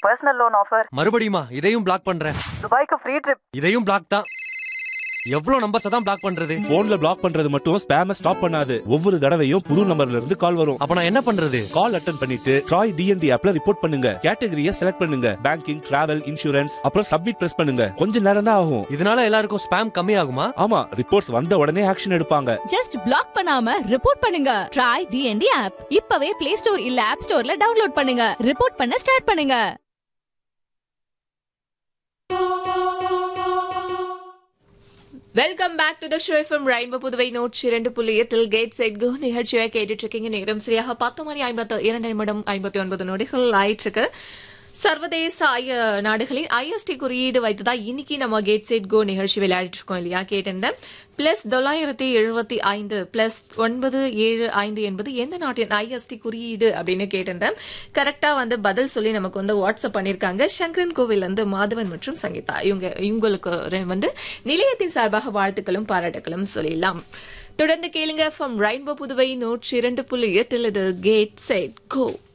personal loan offer மறுபடியுமா இதையும் black பண்றேன் துபாய்க்கு ஃப்ரீ ட்ரிப் இதையும் பிளாக் தான் எவ்வளவு நம்பர்ஸ் தான் பிளாக் பண்றது போன்ல பிளாக் பண்றது மட்டும் ஸ்பேம ஸ்டாப் பண்ணாது ஒவ்வொரு தடவையும் புது நம்பர்ல இருந்து கால் வரும் அப்ப நான் என்ன பண்றது கால் அட்டன் பண்ணிட்டு ட்ராய் டிஎன்டி ஆப்ல ரிப்போர்ட் பண்ணுங்க கேட்டகரியை செலக்ட் பண்ணுங்க பேங்கிங் டிராவல் இன்சூரன்ஸ் அப்புறம் சப்மிட் பிரஸ் பண்ணுங்க கொஞ்ச நேரம் தான் ஆகும் இதனால எல்லாருக்கும் ஸ்பேம் கம்மி ஆகுமா ஆமா ரிப்போர்ட்ஸ் வந்த உடனே ஆக்ஷன் எடுப்பாங்க ஜஸ்ட் பிளாக் பண்ணாம ரிப்போர்ட் பண்ணுங்க ட்ரை டிஎன்டி ஆப் இப்பவே பிளே ஸ்டோர் இல்ல ஆப் ஸ்டோர்ல டவுன்லோட் பண்ணுங்க ரிப்போர்ட் பண்ண ஸ்டார்ட் பண்ணுங்க welcome back to the show FM rainbow Puduvai நூற்றி இரண்டு புள்ளி எட்டில் கேட் சைட் கோ நிகழ்ச்சியை கேட்டுட்டு இருக்கீங்க நேரம் சரியாக பத்து மணி ஐம்பத்து இரண்டு நிமிடம் ஐம்பத்தி ஒன்பது நொடிகள் ஆயிட்டு இருக்கு சர்வதேச ஐய நாடுகளின் ஐஎஸ்டி குறியீடு வைத்துதான் இன்னைக்கு நம்ம கேட் சைட் கோ நிகழ்ச்சி விளையாடிட்டு இருக்கோம் இல்லையா கேட்டிருந்தேன் பிளஸ் தொள்ளாயிரத்தி எழுபத்தி ஐந்து பிளஸ் ஒன்பது ஏழு ஐந்து என்பது எந்த நாட்டின் ஐஎஸ்டி குறியீடு அப்படின்னு கேட்டிருந்தேன் கரெக்டா வந்து பதில் சொல்லி நமக்கு வந்து வாட்ஸ்அப் பண்ணிருக்காங்க சங்கரன் கோவில் வந்து மாதவன் மற்றும் சங்கீதா இவங்க இவங்களுக்கு ரெ- வந்து நிலையத்தின் சார்பாக வாழ்த்துக்களும் பாராட்டுகளும் சொல்லிடலாம் தொடர்ந்து கேளுங்க ஃப்ரம் ரெயின்போ புதுவை நூற்றி இரண்டு புள்ளி எட்டில் இது கேட் செட் கோ